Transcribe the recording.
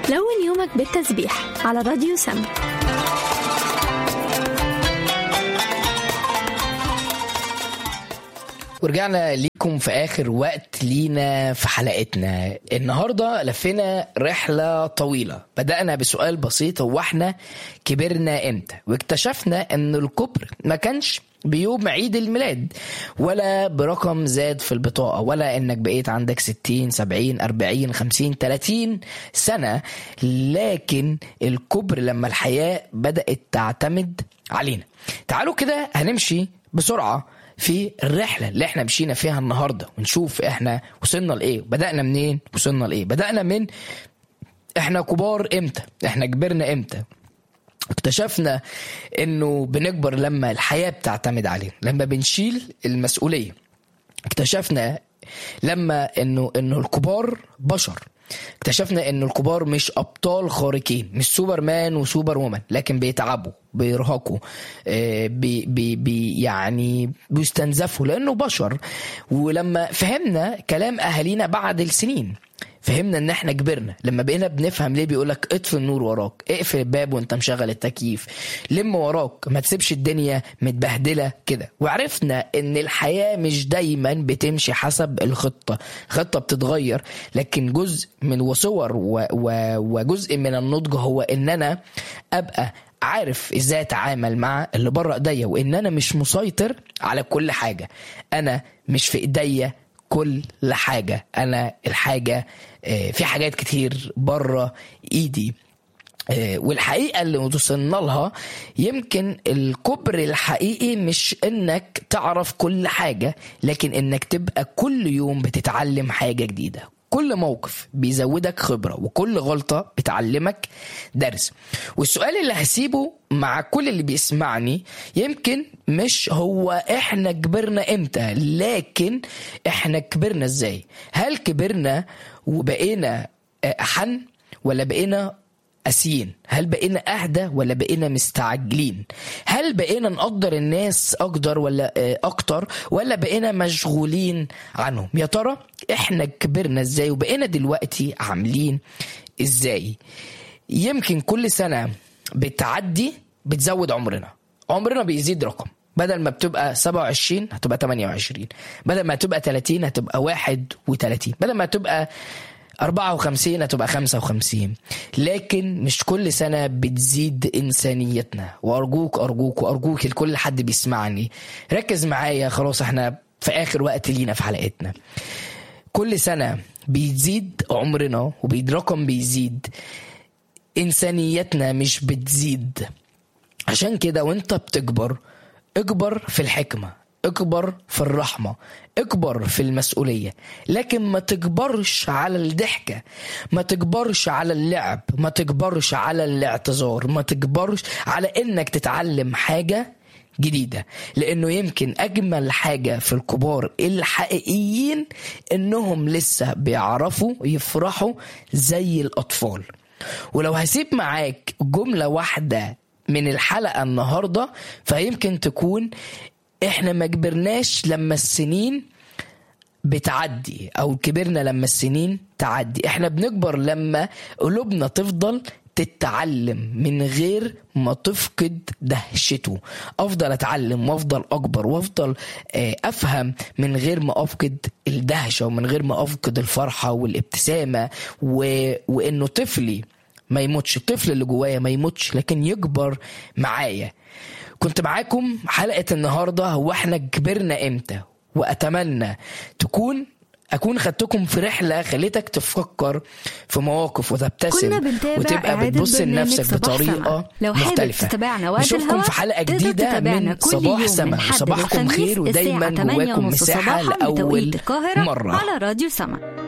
لون يومك بالتسبيح على راديو سما ورجعنا ليكم في اخر وقت لينا في حلقتنا النهارده لفينا رحله طويله بدانا بسؤال بسيط هو احنا كبرنا امتى واكتشفنا ان الكبر ما كانش بيوم عيد الميلاد ولا برقم زاد في البطاقة ولا انك بقيت عندك 60 70 40 50 30 سنة لكن الكبر لما الحياة بدأت تعتمد علينا تعالوا كده هنمشي بسرعة في الرحله اللي احنا مشينا فيها النهارده ونشوف احنا وصلنا لايه بدانا منين وصلنا لايه بدانا من احنا كبار امتى احنا كبرنا امتى اكتشفنا انه بنكبر لما الحياه بتعتمد علينا لما بنشيل المسؤوليه اكتشفنا لما انه انه الكبار بشر اكتشفنا ان الكبار مش ابطال خارقين مش سوبر مان وسوبر وومن لكن بيتعبوا بيرهقوا آه، بي بي بي يعني بيستنزفوا لانه بشر ولما فهمنا كلام اهالينا بعد السنين فهمنا ان احنا كبرنا لما بقينا بنفهم ليه بيقولك اطفي النور وراك اقفل الباب وانت مشغل التكييف لم وراك ما تسيبش الدنيا متبهدله كده وعرفنا ان الحياه مش دايما بتمشي حسب الخطه الخطه بتتغير لكن جزء من وصور و و وجزء من النضج هو ان انا ابقى عارف ازاي اتعامل مع اللي بره ايديا وان انا مش مسيطر على كل حاجه انا مش في ايديا كل حاجه انا الحاجه آه، في حاجات كتير بره ايدي آه، والحقيقة اللي وصلنا لها يمكن الكبر الحقيقي مش انك تعرف كل حاجة لكن انك تبقى كل يوم بتتعلم حاجة جديدة كل موقف بيزودك خبرة وكل غلطة بتعلمك درس والسؤال اللي هسيبه مع كل اللي بيسمعني يمكن مش هو احنا كبرنا امتى لكن احنا كبرنا ازاي هل كبرنا وبقينا أحن ولا بقينا قاسيين هل بقينا اهدى ولا بقينا مستعجلين هل بقينا نقدر الناس اقدر ولا آه، اكتر ولا بقينا مشغولين عنهم يا ترى احنا كبرنا ازاي وبقينا دلوقتي عاملين ازاي يمكن كل سنه بتعدي بتزود عمرنا عمرنا بيزيد رقم بدل ما بتبقى 27 هتبقى 28 بدل ما تبقى 30 هتبقى 31 بدل ما تبقى 54 هتبقى 55 لكن مش كل سنة بتزيد إنسانيتنا وأرجوك أرجوك وأرجوك لكل حد بيسمعني ركز معايا خلاص احنا في آخر وقت لينا في حلقتنا كل سنة بيزيد عمرنا وبيرقم بيزيد إنسانيتنا مش بتزيد عشان كده وانت بتكبر اكبر في الحكمة اكبر في الرحمة اكبر في المسؤولية لكن ما تكبرش على الضحكة ما تكبرش على اللعب ما تكبرش على الاعتذار ما تكبرش على انك تتعلم حاجة جديدة لانه يمكن اجمل حاجة في الكبار الحقيقيين انهم لسه بيعرفوا يفرحوا زي الاطفال ولو هسيب معاك جملة واحدة من الحلقة النهاردة فيمكن تكون احنا ما كبرناش لما السنين بتعدي او كبرنا لما السنين تعدي احنا بنكبر لما قلوبنا تفضل تتعلم من غير ما تفقد دهشته افضل اتعلم وافضل اكبر وافضل آه، افهم من غير ما افقد الدهشه ومن غير ما افقد الفرحه والابتسامه و... وانه طفلي ما يموتش الطفل اللي جوايا ما يموتش لكن يكبر معايا كنت معاكم حلقة النهاردة هو احنا كبرنا امتى واتمنى تكون اكون خدتكم في رحله خليتك تفكر في مواقف وتبتسم كنا بنتابع وتبقى إعادة بتبص برنامج لنفسك صباح بطريقه سما. لو حابب مختلفه تتابعنا وقت نشوفكم الهوا، في حلقه تقدر جديده تتابعنا من كل صباح يوم سما من حد وصباحكم للخميس خير الساعة ودايما 8 جواكم ونص مساحه صباحا لاول بتوقيت القاهرة مره على راديو سما